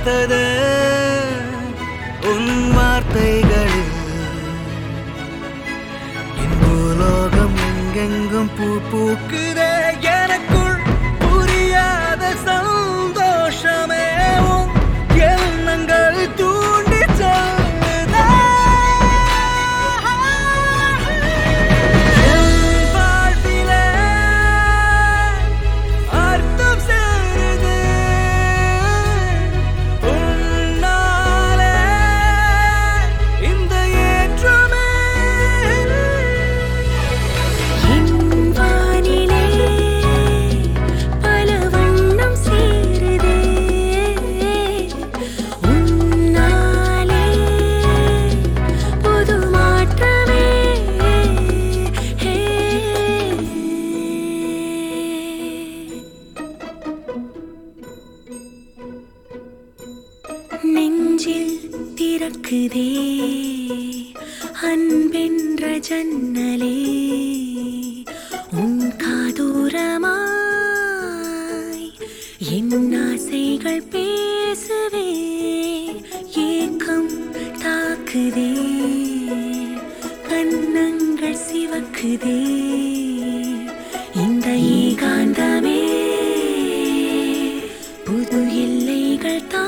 பூத்தது உன் வார்த்தைகளில் என் பூலோகம் எங்கெங்கும் பூ பூக்குதே எனக்குள் புரியாத சந்தோஷமே உன் எண்ணங்கள் தூண்டி செல்லுதே. என் வாழ்விலே அர்த்தம் சேருது உன்னாலே இந்த ஏற்றமே என் வானிலே பல வண்ணம் சேருதே உன்னாலே புது மாற்றமே நெஞ்சில் திறக்குதே அன்பென்ற ஜன்னலே உன் காதூரமாய் என் ஆசைகள் பேசவே ஏக்கம் தாக்குதே கண்ணங்கள் சிவக்குதே இந்த ஏகாந்தமே புது எல்லைகள் தான்